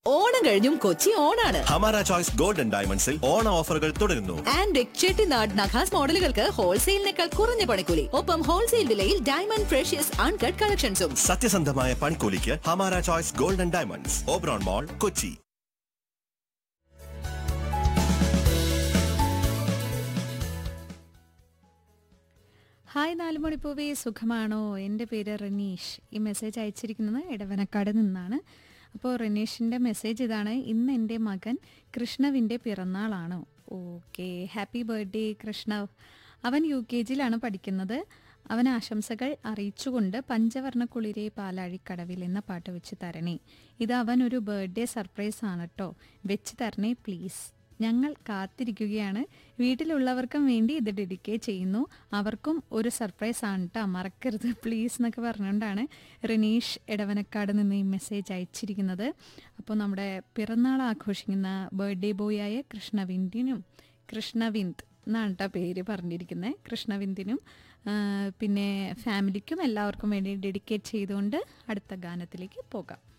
ഓണം കഴിഞ്ഞും കൊച്ചി ഓണാണ് ഹമാര ചോയ്സ് ഗോൾഡൻ ഡയമണ്ട്സിൽ ഓണ ഓഫറുകൾ തുടരുന്നു ആൻഡ് ചെട്ടിനാട് നഖാസ് മോഡലുകൾക്ക് ഹോൾസെയിലിനേക്കാൾ കുറഞ്ഞ പണിക്കൂലി ഒപ്പം ഹോൾസെയിൽ വിലയിൽ ഡയമണ്ട് ഫ്രഷ്യസ് അൺകട്ട് കളക്ഷൻസും സത്യസന്ധമായ പണിക്കൂലിക്ക് Hamara choice golden diamonds Oberon mall Kochi hi നാലുമണിപ്പൂവേ സുഖമാണോ എൻ്റെ പേര് റനീഷ് ഈ മെസ്സേജ് അയച്ചിരിക്കുന്നത് ഇടവനക്കാട് നിന്നാണ് അപ്പോൾ റനീഷിൻ്റെ മെസ്സേജ് ഇതാണ് ഇന്ന് എൻ്റെ മകൻ കൃഷ്ണവിൻ്റെ പിറന്നാളാണ് ഓക്കെ ഹാപ്പി ബർത്ത്ഡേ കൃഷ്ണ അവൻ യു കെ ജിയിലാണ് പഠിക്കുന്നത് അവൻ ആശംസകൾ അറിയിച്ചുകൊണ്ട് പഞ്ചവർണ്ണ കുളിരെ പാലാഴിക്കടവിൽ എന്ന പാട്ട് വെച്ച് തരണേ ഇത് അവൻ ഒരു ബർത്ത്ഡേ സർപ്രൈസ് ആണ് കേട്ടോ വെച്ച് തരണേ പ്ലീസ് ഞങ്ങൾ കാത്തിരിക്കുകയാണ് വീട്ടിലുള്ളവർക്കും വേണ്ടി ഇത് ഡെഡിക്കേറ്റ് ചെയ്യുന്നു അവർക്കും ഒരു സർപ്രൈസ് ആണ് കേട്ടോ മറക്കരുത് പ്ലീസ് എന്നൊക്കെ പറഞ്ഞുകൊണ്ടാണ് റിനീഷ് ഇടവനക്കാട് നിന്ന് ഈ മെസ്സേജ് അയച്ചിരിക്കുന്നത് അപ്പോൾ നമ്മുടെ പിറന്നാൾ ആഘോഷിക്കുന്ന ബർത്ത്ഡേ ബോയായ കൃഷ്ണവിന്ദിനും കൃഷ്ണവിന്ദ് എന്നാണ് കേട്ടോ പേര് പറഞ്ഞിരിക്കുന്നത് കൃഷ്ണവിന്ദിനും ആ, പിന്നെ ഫാമിലിക്കും എല്ലാവർക്കും വേണ്ടി ഡെഡിക്കേറ്റ് ചെയ്തുകൊണ്ട് അടുത്ത ഗാനത്തിലേക്ക് പോകാം